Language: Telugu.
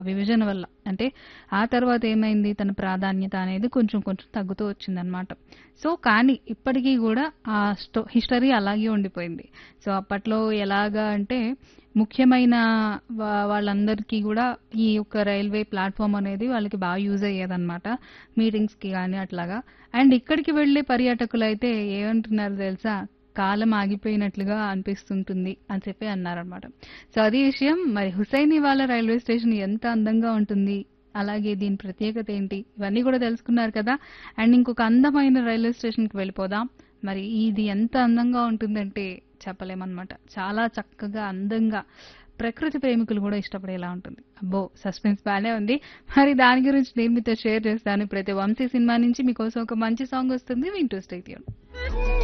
విభజన వల్ల. అంటే ఆ తర్వాత ఏమైంది తన ప్రాధాన్యత అనేది కొంచెం కొంచెం తగ్గుతూ వచ్చిందనమాట. సో, కానీ ఇప్పటికి గూడా ఆ స్టో హిస్టరీ అలాగే ఉండిపోయింది. సో, అప్పట్లో ఎలాగా అంటే ముఖ్యమైన వా వాళ్ళందరికీ గూడా ఈ యొక్క రైల్వే ప్లాట్‌ఫార్మ్ అనేది వాళ్ళకి బాగా యూజ్ అయ్యేదనమాట. మీటింగ్స్‌కి గాని అట్లాగా. అండ్ ఇక్కడికి వెళ్ళే పర్యాటకులైతే ఏమంటున్నారు తెలుసా? కాలం ఆగిపోయినట్లుగా అనిపిస్తుంటుంది అని చెప్పి అన్నారనమాట. సో, అది విషయం. మరి హుసైనీవాలా రైల్వే స్టేషన్ ఎంత అందంగా ఉంటుంది? అలాగే దీని ప్రత్యేకత ఏంటి? ఇవన్నీ గూడా తెలుసుకున్నారు కదా! అండ్ ఇంకొక అందమైన రైల్వే స్టేషన్‌కి వెళ్ళిపోదాం. మరి ఇది ఎంత అందంగా ఉంటుందంటే చెప్పలేమనమాట. చాలా చక్కగా, అందంగా ప్రకృతి ప్రేమికులు గూడా ఇష్టపడేలా ఉంటుంది. అబ్బో! సస్పెన్స్ బానే ఉంది. మరి దాని గురించి నేను మీతో షేర్ చేస్తాను. ఇప్పుడైతే 'వంశీ' సినిమా నుంచి మీకోసం ఒక మంచి సాంగ్ వస్తుంది. వింటూ స్టే ట్యూన్.